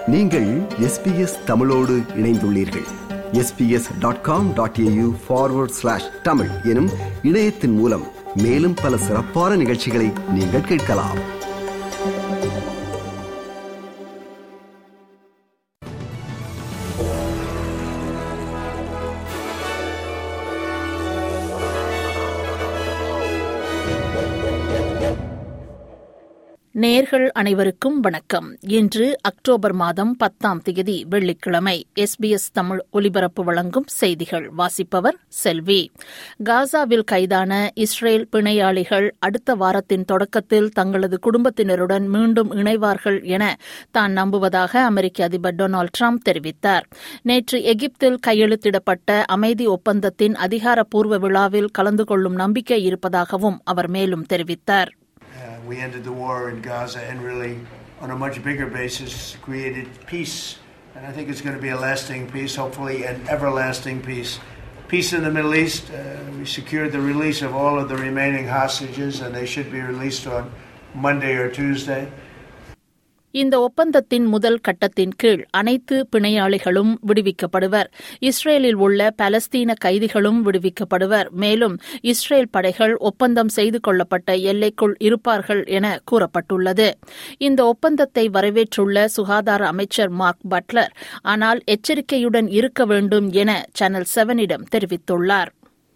நீங்கள் எஸ்பிஎஸ் தமிழோடு இணைந்துள்ளீர்கள் SBS dot com dot AU forward slash Tamil எனும் இணையத்தின் மூலம் மேலும் பல சிறப்பான நிகழ்ச்சிகளை நீங்கள் கேட்கலாம் நேர்கள் அனைவருக்கும் வணக்கம் இன்று அக்டோபர் மாதம் பத்தாம் தேதி வெள்ளிக்கிழமை எஸ்பிஎஸ் தமிழ் ஒலிபரப்பு வழங்கும் செய்திகள் வாசிப்பவர் செல்வி காசாவில் கைதான இஸ்ரேல் பிணையாளிகள் அடுத்த வாரத்தின் தொடக்கத்தில் தங்களது குடும்பத்தினருடன் மீண்டும் இணைவார்கள் என தான் நம்புவதாக அமெரிக்க அதிபர் டொனால்டு டிரம்ப் தெரிவித்தார் நேற்று எகிப்தில் கையெழுத்திடப்பட்ட அமைதி ஒப்பந்தத்தின் அதிகாரப்பூர்வ விழாவில் கலந்து கொள்ளும் நம்பிக்கை இருப்பதாகவும் அவர் மேலும் தெரிவித்தார் Uh, we ended the war in Gaza and really, on a much bigger basis, created peace. And I think it's going to be a lasting peace, hopefully an everlasting peace. Peace in the Middle East. Uh, we secured the release of all of the remaining hostages, and they should be released on Monday or Tuesday. இந்த ஒப்பந்தத்தின் முதல் கட்டத்தின் கீழ் அனைத்து பிணையாளிகளும் விடுவிக்கப்படுவர் இஸ்ரேலில் உள்ள பலஸ்தீன கைதிகளும் விடுவிக்கப்படுவர் மேலும் Israel படைகள் ஒப்பந்தம் செய்து கொள்ளப்பட்ட எல்லைக்குள் இருப்பார்கள் என கூறப்பட்டுள்ளது இந்த ஒப்பந்தத்தை வரவேற்றுள்ள சுகாதார அமைச்சர் மார்க் பட்லர் ஆனால் எச்சரிக்கையுடன் இருக்க வேண்டும் என சேனல் செவனிடம் தெரிவித்துள்ளார்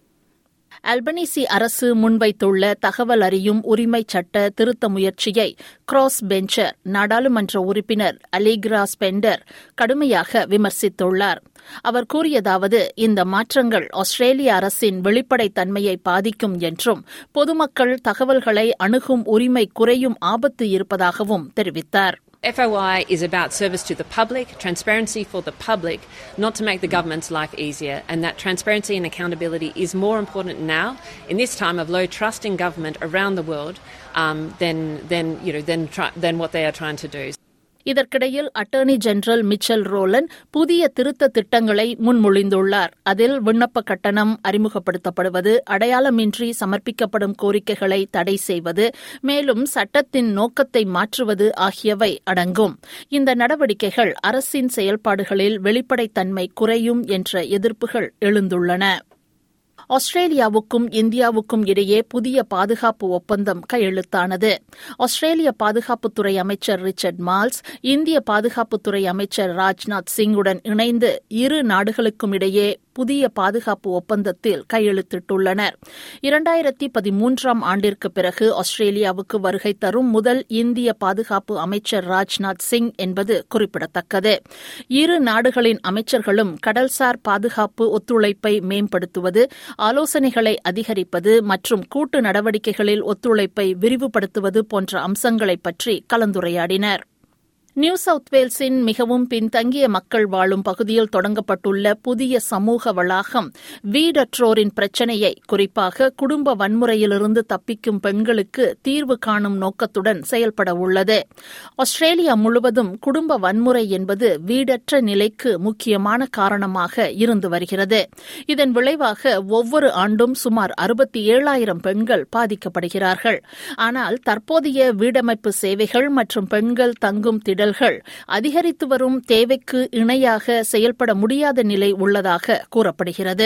அல்பனீசி அரசு முன்வைத்துள்ள தகவல் அறியும் உரிமை சட்ட திருத்த முயற்சியை கிராஸ் பெஞ்சர் நாடாளுமன்ற உறுப்பினர் அலிக்ரா ஸ்பெண்டர் கடுமையாக விமர்சித்துள்ளார் அவர் கூறியதாவது இந்த மாற்றங்கள் ஆஸ்திரேலிய அரசின் வெளிப்படைத்தன்மையை பாதிக்கும் என்றும் பொதுமக்கள் தகவல்களை அணுகும் உரிமை குறையும் ஆபத்து இருப்பதாகவும் தெரிவித்தார் FOI is about service to the public, transparency for the public, not to make the government's life easier. And that transparency and accountability is more important now in this time of low trust in government around the world um, than, than, you know, than, try, than what they are trying to do. இதற்கிடையில் attorney general Michelle Rowland புதிய திருத்த திட்டங்களை முன்மொழிந்துள்ளார் அதில் விண்ணப்ப கட்டணம் அறிமுகப்படுத்தப்படுவது அடையாளமின்றி சமர்ப்பிக்கப்படும் கோரிக்கைகளை தடை செய்வது மேலும் சட்டத்தின் நோக்கத்தை மாற்றுவது ஆகியவை அடங்கும் இந்த நடவடிக்கைகள் அரசின் செயல்பாடுகளில் வெளிப்படைத்தன்மை குறையும் என்ற எதிர்ப்புகள் எழுந்துள்ளன ஆஸ்திரேலியாவுக்கும் இந்தியாவுக்கும் இடையே புதிய பாதுகாப்பு ஒப்பந்தம் கையெழுத்தானது ஆஸ்திரேலிய பாதுகாப்புத்துறை அமைச்சர் ரிச்சர்ட் மால்ஸ் இந்திய பாதுகாப்புத்துறை அமைச்சர் ராஜ்நாத் சிங்குடன் இணைந்து இரு நாடுகளுக்கும் இடையே புதிய பாதுகாப்பு ஒப்பந்தத்தில் கையெழுத்திட்டுள்ளனர் இரண்டாயிரத்தி பதிமூன்றாம் ஆண்டிற்கு பிறகு ஆஸ்திரேலியாவுக்கு வருகை தரும் முதல் இந்திய பாதுகாப்பு அமைச்சர் ராஜ்நாத் சிங் என்பது குறிப்பிடத்தக்கது இரு நாடுகளின் அமைச்சர்களும் கடல்சார் பாதுகாப்பு ஒத்துழைப்பை மேம்படுத்துவது ஆலோசனைகளை அதிகரிப்பது மற்றும் கூட்டு நடவடிக்கைகளில் ஒத்துழைப்பை விரிவுபடுத்துவது போன்ற அம்சங்களை பற்றி கலந்துரையாடினர் நியூ சவுத் வேல்ஸின் மிகவும் பின்தங்கிய மக்கள் வாழும் பகுதியில் தொடங்கப்பட்டுள்ள புதிய சமூக வளாகம் வீடற்றோரின் பிரச்சினையை குறிப்பாக குடும்ப வன்முறையிலிருந்து தப்பிக்கும் பெண்களுக்கு தீர்வு காணும் நோக்கத்துடன் செயல்பட உள்ளது ஆஸ்திரேலியா முழுவதும் குடும்ப வன்முறை என்பது வீடற்ற நிலைக்கு முக்கியமான காரணமாக இருந்து வருகிறது இதன் விளைவாக ஒவ்வொரு ஆண்டும் சுமார் அறுபத்தி ஏழாயிரம் பெண்கள் பாதிக்கப்படுகிறார்கள் ஆனால் தற்போதைய வீடமைப்பு சேவைகள் மற்றும் பெண்கள் தங்கும் திட திடல்கள் அதிகரித்து வரும் தேவைக்கு இணையாக செயல்பட முடியாத நிலை உள்ளதாக கூறப்படுகிறது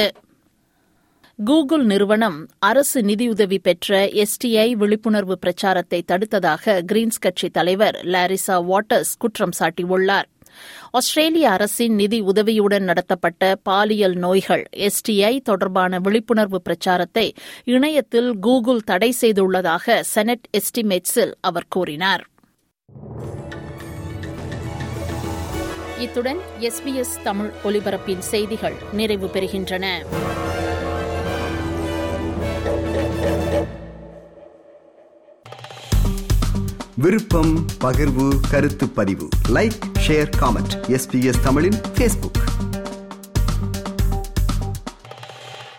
கூகுள் நிறுவனம் அரசு நிதியுதவி பெற்ற எஸ்டிஐ விழிப்புணர்வு பிரச்சாரத்தை தடுத்ததாக கிரீன்ஸ் கட்சி தலைவர் லாரிசா வாட்டர்ஸ் குற்றம் சாட்டியுள்ளார் ஆஸ்திரேலிய அரசின் நிதி உதவியுடன் நடத்தப்பட்ட பாலியல் நோய்கள் எஸ்டிஐ தொடர்பான விழிப்புணர்வு பிரச்சாரத்தை இணையத்தில் கூகுள் தடை செய்துள்ளதாக செனட் எஸ்டிமேட்ஸில் அவர் கூறினார் இத்துடன் எஸ்பிஎஸ் தமிழ் ஒலிபரப்பின் செய்திகள் நிறைவு பெறுகின்றன விருப்பம் பகிர்வு கருத்து பதிவு லைக் ஷேர் காமெண்ட் எஸ்பிஎஸ் தமிழின் ஃபேஸ்புக்